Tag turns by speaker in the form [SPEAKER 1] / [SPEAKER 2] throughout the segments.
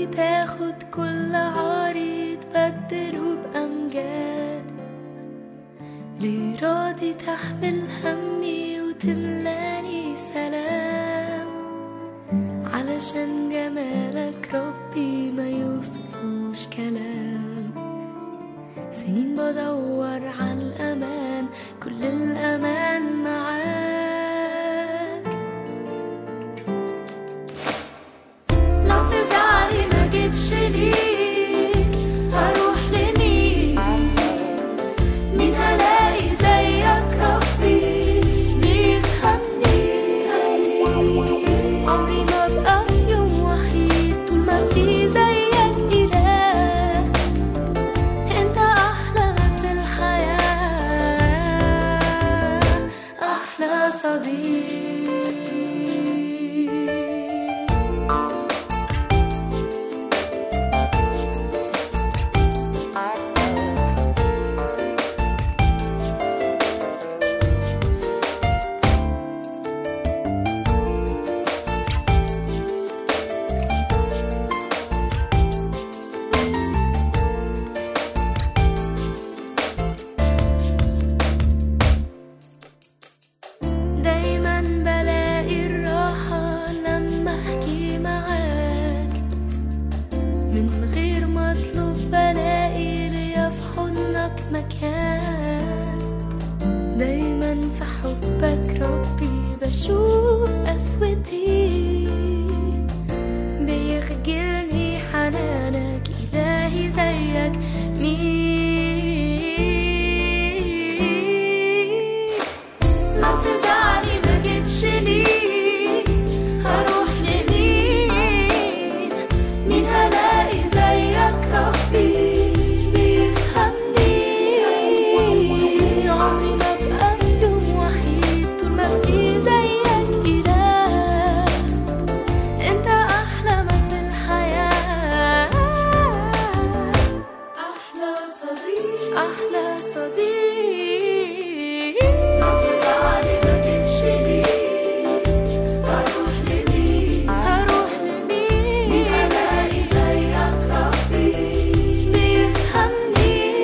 [SPEAKER 1] راضي تاخد كل عاري تبدله بأمجاد ليه راضي تحمل همي وتملاني سلام علشان جمالك ربي ما يوصفوش كلام سنين بدور على الأمان كل الأمان معاك لو في زعلي ما جيتش ليك هروح لمين مين هلاقي زيك ربي بيفهمني عمري ما ابقى في يوم وحيد طول ما في زيك إله انت احلى ما في الحياة احلى صديق دايما بلاقي الراحة لما احكي معاك من غير ما اطلب بلاقي ليا في حضنك مكان دايما في حبك ربي بشوف قسوتي بيخجلني حنانك إلهي زيك مين لو في زعلي ما جيتش ليك هروح لمين مين هلاقي زيك ربي بيفهمني عمري ما ابقى في يوم وحيد طول ما في زيك إله انت احلى ما في الحياة احلى صديق احلى صديق لو في زعلي ما جيتش ليك هروح لمين هروح لمين مين هلاقي زيك ربي بيفهمني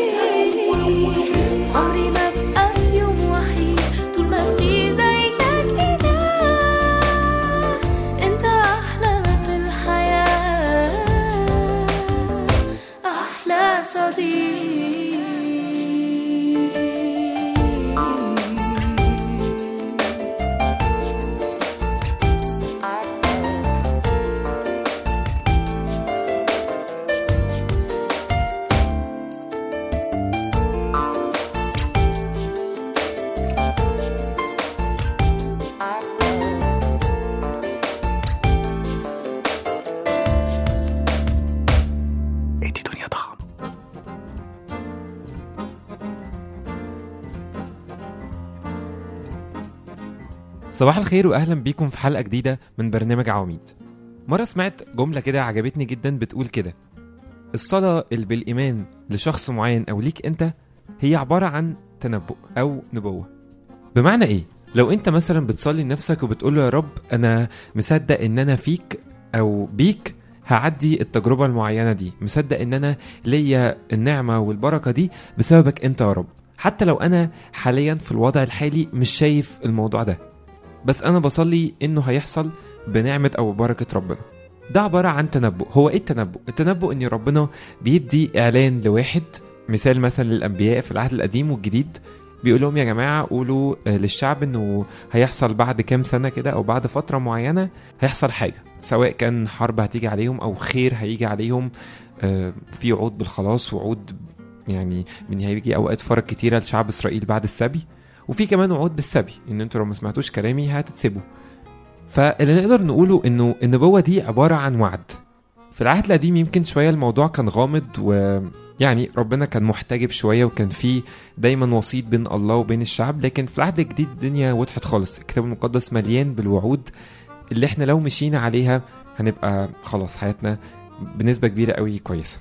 [SPEAKER 1] عمري ما ابقى في يوم وحيد طول ما في زيك إله انت احلى ما في الحياة احلى صديق
[SPEAKER 2] ادي دنيا طعم
[SPEAKER 3] صباح الخير واهلا بيكم في حلقه جديده من برنامج عواميد مره سمعت جمله كده عجبتني جدا بتقول كده الصلاه اللي بالايمان لشخص معين او ليك انت هي عباره عن تنبؤ او نبوه بمعنى ايه لو انت مثلا بتصلي لنفسك وبتقول له يا رب انا مصدق ان انا فيك او بيك هعدي التجربه المعينه دي مصدق ان انا ليا النعمه والبركه دي بسببك انت يا رب حتى لو انا حاليا في الوضع الحالي مش شايف الموضوع ده بس انا بصلي انه هيحصل بنعمه او ببركه ربنا ده عباره عن تنبؤ هو ايه التنبؤ التنبؤ ان ربنا بيدي اعلان لواحد مثال مثلا للانبياء في العهد القديم والجديد بيقول لهم يا جماعه قولوا آه، للشعب انه هيحصل بعد كام سنه كده او بعد فتره معينه هيحصل حاجه سواء كان حرب هتيجي عليهم او خير هيجي عليهم آه، في وعود بالخلاص وعود يعني من هيجي اوقات فرج كتيره لشعب اسرائيل بعد السبي وفي كمان وعود بالسبي ان انتوا لو ما سمعتوش كلامي هتتسبوا فاللي نقدر نقوله انه النبوه دي عباره عن وعد في العهد القديم يمكن شويه الموضوع كان غامض ويعني ربنا كان محتجب شويه وكان في دايما وسيط بين الله وبين الشعب لكن في العهد الجديد الدنيا وضحت خالص الكتاب المقدس مليان بالوعود اللي احنا لو مشينا عليها هنبقى خلاص حياتنا بنسبه كبيره قوي كويسه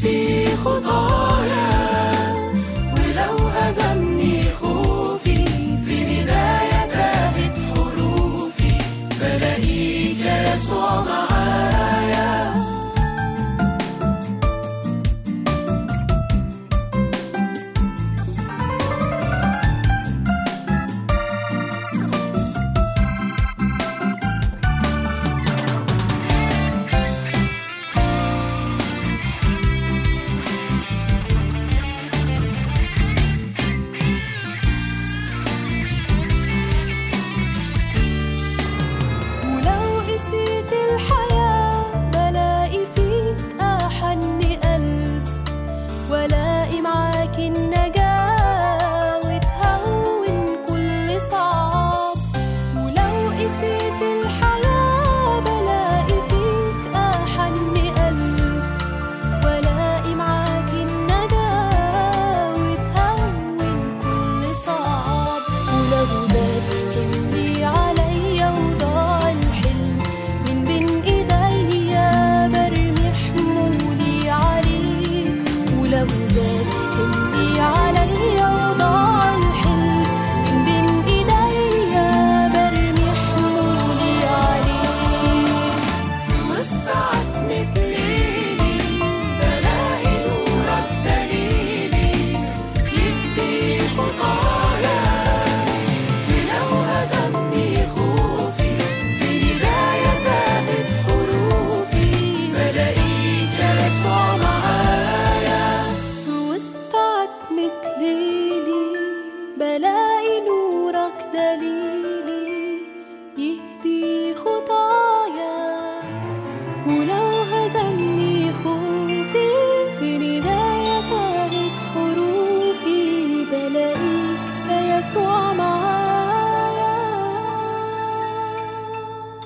[SPEAKER 1] يهدي خطايا ولو هزمني خوفي في بداية تاهت حروفي بلاقيك يا يسوع معايا ولو قسيت الحياة بلاقي فيك أحن قلب ولاقي معاك النجاة وتهون كل صعب ولو قسيت الحياة بلاقي فيك أحن قلب ولاقي معاك النجاة وتهون كل صعب ولو زاد حملي عليا وضاع الحلم من بين ايديا برمي حمولي عليك ولو زاد حملي عليا وضاع الحلم من بين ايديا برمي حمولي عليك في وسط عتمة ليلي بلاقي نورك دليلي يهدي خطايا ولو هزمني خوفي في بداية تاهت حروفي بلاقيك يا يسوع معايا في وسط عتمة ليلي بلاقي نورك دليلي يهدي خطايا ولو هزمني خوفي في بداية تاهت حروفي بلاقيك يا يسوع معايا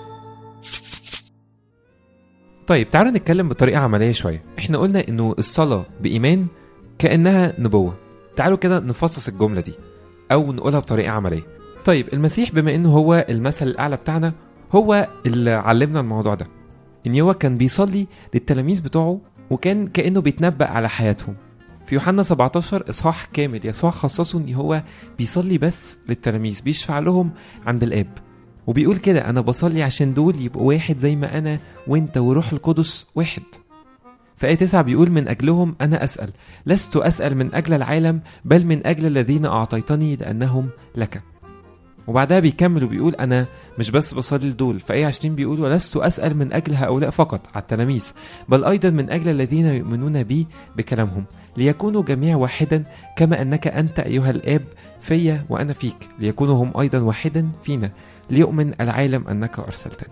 [SPEAKER 3] طيب تعالوا نتكلم بطريقة عملية شوية احنا قلنا انه الصلاة بإيمان كأنها نبوة تعالوا كده نفصص الجملة دي أو نقولها بطريقة عملية طيب المسيح بما انه هو المثل الأعلى بتاعنا هو اللي علمنا الموضوع ده ان هو كان بيصلي للتلاميذ بتوعه وكان كأنه بيتنبأ على حياتهم في يوحنا 17 اصحاح كامل يسوع خصصه ان هو بيصلي بس للتلاميذ بيشفع لهم عند الاب وبيقول كده انا بصلي عشان دول يبقوا واحد زي ما انا وانت وروح القدس واحد في آية 9 بيقول من أجلهم أنا أسأل لست أسأل من أجل العالم بل من أجل الذين أعطيتني لأنهم لك وبعدها بيكمل وبيقول أنا مش بس بصلي لدول في آية 20 بيقول ولست أسأل من أجل هؤلاء فقط على التلاميذ بل أيضا من أجل الذين يؤمنون بي بكلامهم ليكونوا جميع واحدا كما أنك أنت أيها الآب فيا وأنا فيك ليكونوا هم أيضا واحدا فينا ليؤمن العالم أنك أرسلتني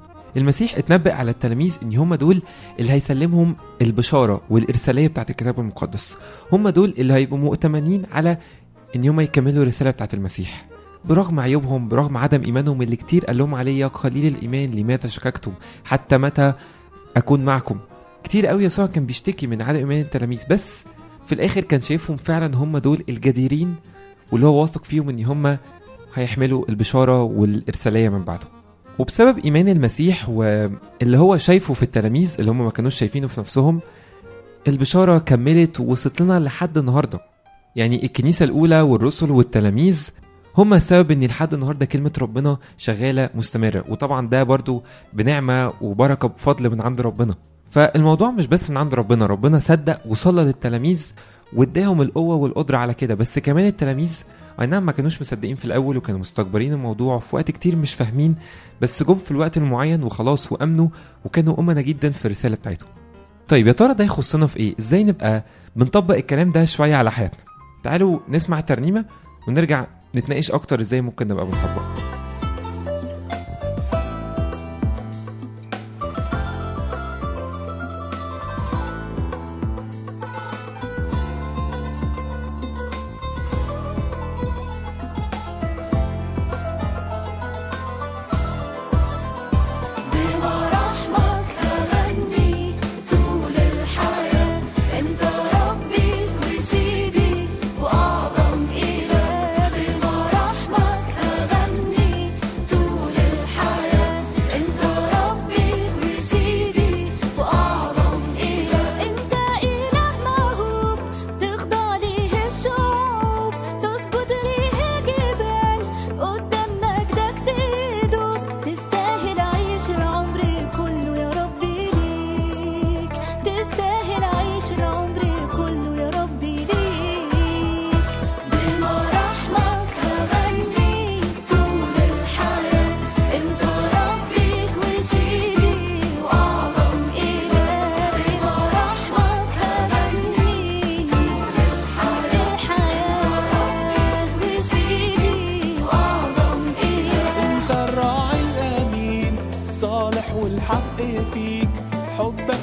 [SPEAKER 3] المسيح اتنبأ على التلاميذ ان هم دول اللي هيسلمهم البشاره والارساليه بتاعت الكتاب المقدس هم دول اللي هيبقوا مؤتمنين على ان هم يكملوا الرساله بتاعت المسيح برغم عيوبهم برغم عدم ايمانهم اللي كتير قال لهم عليه يا قليل الايمان لماذا شككتم حتى متى اكون معكم كتير قوي يسوع كان بيشتكي من عدم ايمان التلاميذ بس في الاخر كان شايفهم فعلا هم دول الجديرين واللي هو واثق فيهم ان هم هيحملوا البشاره والارساليه من بعده وبسبب ايمان المسيح واللي هو شايفه في التلاميذ اللي هم ما كانوش شايفينه في نفسهم البشاره كملت ووصلت لنا لحد النهارده يعني الكنيسه الاولى والرسل والتلاميذ هم السبب ان لحد النهارده كلمه ربنا شغاله مستمره وطبعا ده برضو بنعمه وبركه بفضل من عند ربنا فالموضوع مش بس من عند ربنا ربنا صدق وصلى للتلاميذ واداهم القوه والقدره على كده بس كمان التلاميذ اي نعم ما كانوش مصدقين في الاول وكانوا مستكبرين الموضوع وفي وقت كتير مش فاهمين بس جم في الوقت المعين وخلاص وامنوا وكانوا امنا جدا في الرساله بتاعتهم طيب يا ترى ده يخصنا في ايه ازاي نبقى بنطبق الكلام ده شويه على حياتنا تعالوا نسمع الترنيمه ونرجع نتناقش اكتر ازاي ممكن نبقى بنطبقها
[SPEAKER 1] بمراحمك هغني طول الحياة انت ربي وسيدي واعظم اله بمراحمك هغني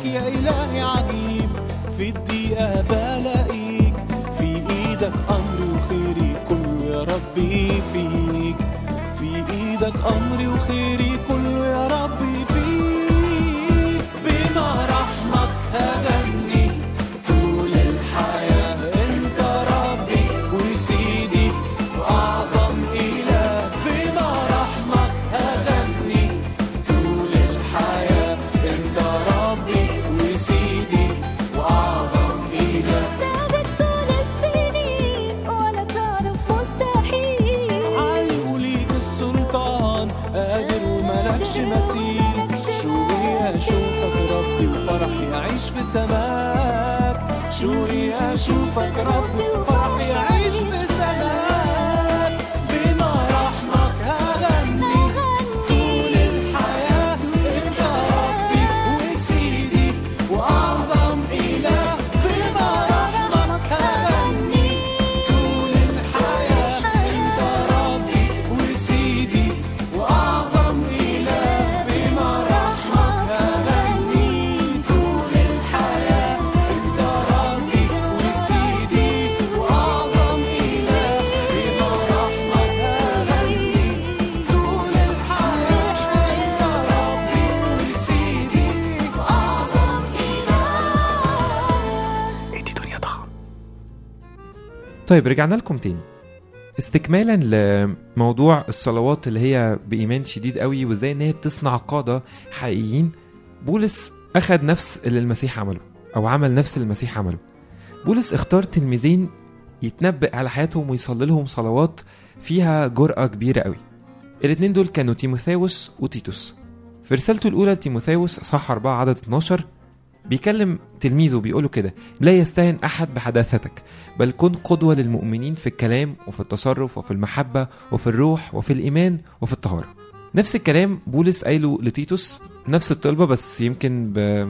[SPEAKER 4] لك يا إلهي عجيب في الدقيقة بلاقيك في إيدك أمري وخيري كله يا ربي فيك في إيدك أمري وخيري كله يا ربي فيك بما رحمك هغني طول الحياة أنت ربي وسيدي وأعظم إله بما رحمك هغني طول الحياة أنت ربي وسيدي وأعظم إله
[SPEAKER 1] تعبت طول السنين ولا تعرف مستحيل
[SPEAKER 4] علي وليك السلطان قادر وملكش مثيل شوقي اشوفك ربي وفرحي اعيش في سماك شوقي اشوفك ربي وفرحي اعيش في سماك بما رحمك هغني طول الحياة انت ربي وسيدي واعظم اله بما رحمك هغني طول الحياة انت ربي وسيدي واعظم اله بما رحمك هغني طول الحياة انت ربي وسيدي واعظم اله بما رحمك هغني طول الحياة انت ربي وسيدي واعظم اله
[SPEAKER 2] ادي دنيا ضخم
[SPEAKER 3] طيب رجعنا لكم تاني استكمالا لموضوع الصلوات اللي هي بإيمان شديد قوي وازاي ان هي بتصنع قادة حقيقيين بولس أخد نفس اللي المسيح عمله أو عمل نفس اللي المسيح عمله بولس اختار تلميذين يتنبأ على حياتهم ويصلي لهم صلوات فيها جرأة كبيرة قوي الاتنين دول كانوا تيموثاوس وتيتوس في رسالته الأولى لتيموثاوس صح 4 عدد 12 بيكلم تلميذه بيقوله كده لا يستهن أحد بحداثتك بل كن قدوة للمؤمنين في الكلام وفي التصرف وفي المحبة وفي الروح وفي الإيمان وفي الطهارة نفس الكلام بولس قايله لتيتوس نفس الطلبة بس يمكن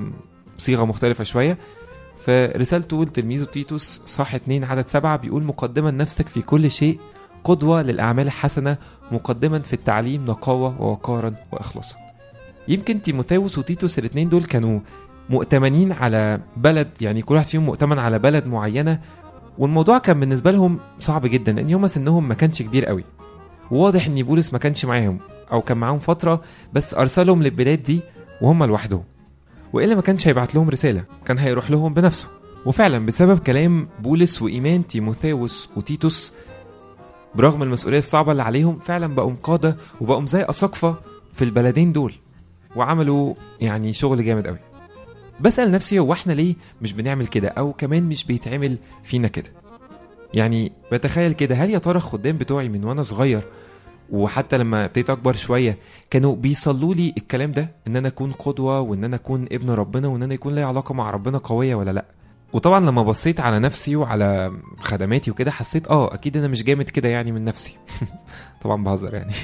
[SPEAKER 3] بصيغة مختلفة شوية في رسالته لتلميذه تيتوس صح 2 عدد 7 بيقول مقدما نفسك في كل شيء قدوة للأعمال الحسنة مقدما في التعليم نقاوة ووقارا وإخلاصا يمكن تيموثاوس وتيتوس الاثنين دول كانوا مؤتمنين على بلد يعني كل واحد فيهم مؤتمن على بلد معينة والموضوع كان بالنسبة لهم صعب جدا لأن هما سنهم ما كانش كبير قوي وواضح إن بولس ما كانش معاهم أو كان معاهم فترة بس أرسلهم للبلاد دي وهم لوحدهم وإلا ما كانش هيبعت لهم رسالة كان هيروح لهم بنفسه وفعلا بسبب كلام بولس وإيمان تيموثاوس وتيتوس برغم المسؤولية الصعبة اللي عليهم فعلا بقوا قادة وبقوا زي أساقفة في البلدين دول وعملوا يعني شغل جامد قوي بسأل نفسي هو احنا ليه مش بنعمل كده او كمان مش بيتعمل فينا كده يعني بتخيل كده هل يا ترى الخدام بتوعي من وانا صغير وحتى لما ابتديت اكبر شويه كانوا بيصلوا لي الكلام ده ان انا اكون قدوه وان انا اكون ابن ربنا وان انا يكون لي علاقه مع ربنا قويه ولا لا وطبعا لما بصيت على نفسي وعلى خدماتي وكده حسيت اه اكيد انا مش جامد كده يعني من نفسي طبعا بهزر يعني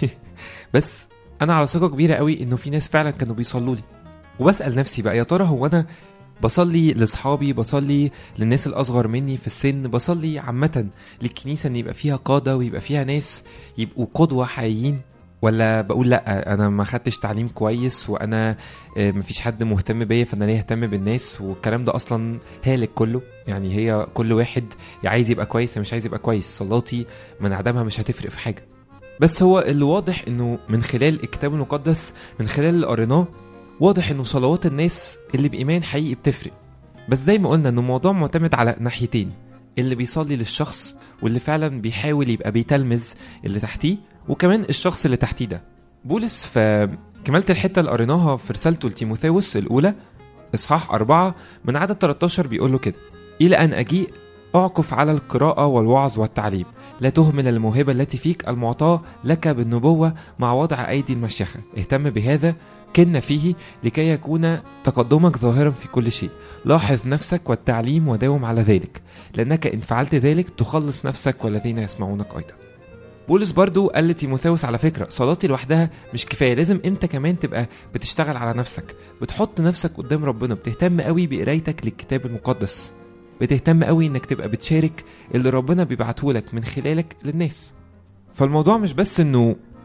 [SPEAKER 3] بس انا على ثقه كبيره قوي انه في ناس فعلا كانوا بيصلوا لي وبسال نفسي بقى يا ترى هو انا بصلي لاصحابي بصلي للناس الاصغر مني في السن بصلي عامه للكنيسه ان يبقى فيها قاده ويبقى فيها ناس يبقوا قدوه حقيقيين ولا بقول لا انا ما خدتش تعليم كويس وانا آه، مفيش حد مهتم بيا فانا ليه اهتم بالناس والكلام ده اصلا هالك كله يعني هي كل واحد يا عايز يبقى كويس يا مش عايز يبقى كويس صلاتي من عدمها مش هتفرق في حاجه بس هو اللي واضح انه من خلال الكتاب المقدس من خلال اللي قريناه واضح انه صلوات الناس اللي بايمان حقيقي بتفرق بس زي ما قلنا انه الموضوع معتمد على ناحيتين اللي بيصلي للشخص واللي فعلا بيحاول يبقى بيتلمذ اللي تحتيه وكمان الشخص اللي تحتيه ده بولس في كمالة الحتة اللي قريناها في رسالته لتيموثاوس الأولى إصحاح أربعة من عدد 13 بيقول له كده إلى أن أجيء أعكف على القراءة والوعظ والتعليم لا تهمل الموهبة التي فيك المعطاة لك بالنبوة مع وضع أيدي المشيخة اهتم بهذا كن فيه لكي يكون تقدمك ظاهرا في كل شيء لاحظ نفسك والتعليم وداوم على ذلك لأنك إن فعلت ذلك تخلص نفسك والذين يسمعونك أيضا بولس برضو قال لتيموثاوس على فكرة صلاتي لوحدها مش كفاية لازم انت كمان تبقى بتشتغل على نفسك بتحط نفسك قدام ربنا بتهتم قوي بقرايتك للكتاب المقدس بتهتم قوي انك تبقى بتشارك اللي ربنا بيبعته لك من خلالك للناس فالموضوع مش بس انه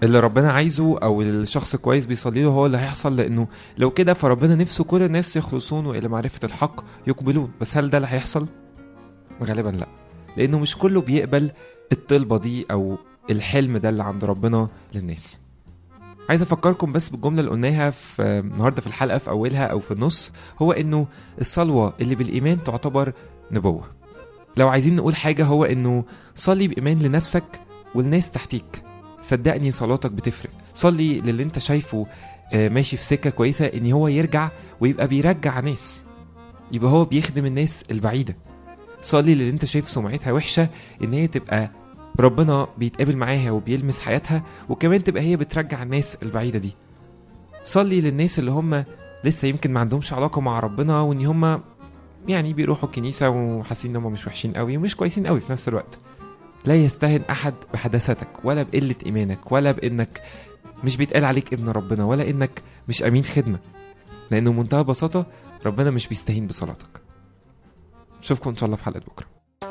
[SPEAKER 3] اللي ربنا عايزه او الشخص كويس بيصلي له هو اللي هيحصل لانه لو كده فربنا نفسه كل الناس يخلصون والى معرفه الحق يقبلون بس هل ده اللي هيحصل غالبا لا لانه مش كله بيقبل الطلبه دي او الحلم ده اللي عند ربنا للناس عايز افكركم بس بالجمله اللي قلناها في النهارده في الحلقه في اولها او في النص هو انه الصلوه اللي بالايمان تعتبر نبوه لو عايزين نقول حاجه هو انه صلي بايمان لنفسك والناس تحتيك صدقني صلاتك بتفرق صلي للي انت شايفه آه، ماشي في سكه كويسه ان هو يرجع ويبقى بيرجع ناس يبقى هو بيخدم الناس البعيده صلي للي انت شايف سمعتها وحشه ان هي تبقى ربنا بيتقابل معاها وبيلمس حياتها وكمان تبقى هي بترجع الناس البعيده دي صلي للناس اللي هم لسه يمكن ما عندهمش علاقه مع ربنا وان هم يعني بيروحوا الكنيسه وحاسين ان هم مش وحشين قوي ومش كويسين قوي في نفس الوقت لا يستهن احد بحداثتك ولا بقله ايمانك ولا بانك مش بيتقال عليك ابن ربنا ولا انك مش امين خدمه لانه منتهى بساطه ربنا مش بيستهين بصلاتك اشوفكم ان شاء الله في حلقه بكره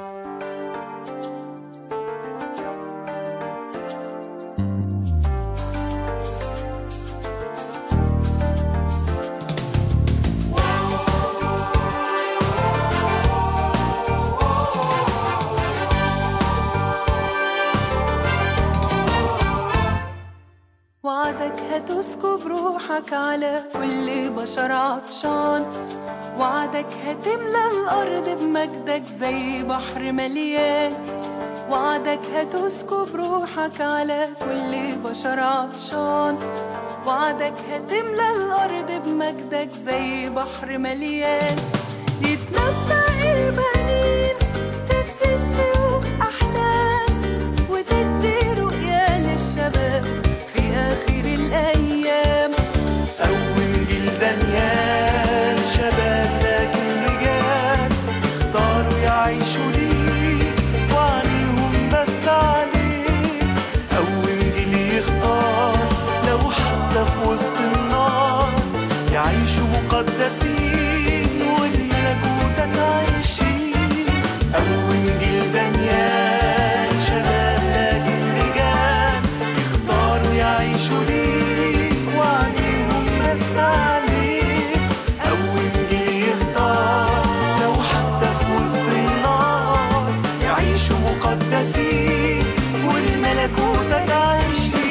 [SPEAKER 5] وعدك هتسكب روحك على كل بشر عطشان وعدك هتملى الأرض بمجدك زي بحر مليان وعدك هتسكب روحك على كل بشر عطشان وعدك هتملى الأرض بمجدك زي بحر مليان يتمتع البنين تدي الشيوخ أحلام وتدي رؤيا للشباب في آخر الأيام
[SPEAKER 4] أول جيل دانيال شباب لكن رجال اختاروا يعيشوا ليك وعليهم بس عليك أول جيل يختار لو حتى في وسط النار يعيشوا مقدسين ولملكوتك عايشين أول جيل دانيال شباب لكن رجال يختاروا يعيشوا ليك وعليهم بس عليك أول جيل يختار لو حتى في وسط النار يعيشوا مقدسين ولملكوتك عايشين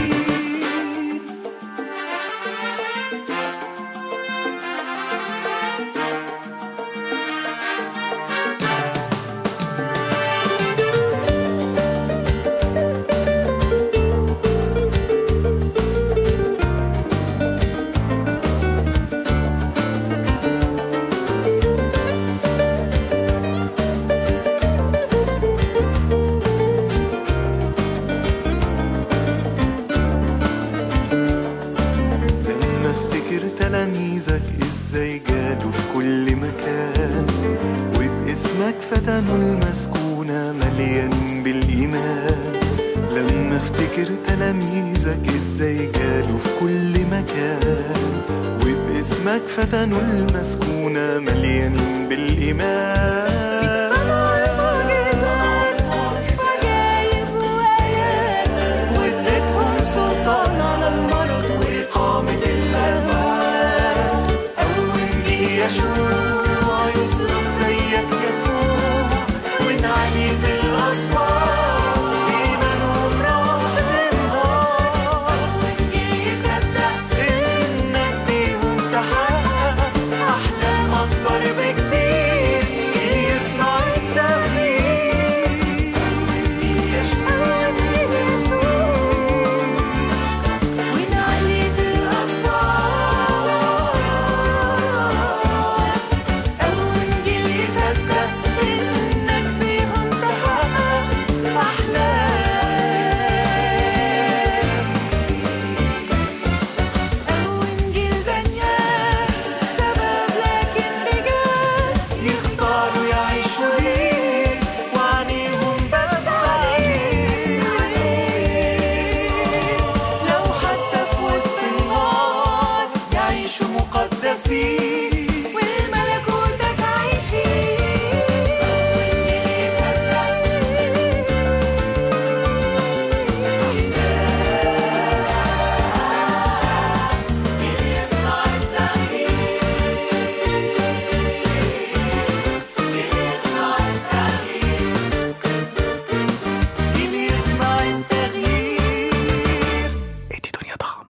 [SPEAKER 4] لما افتكر تلاميذك ازاي جالوا في كل مكان وباسمك فتنوا المسكونة مليان بالإيمان لما افتكر تلاميذك ازاي جالوا في كل مكان وباسمك فتنوا المسكونة مليان بالإيمان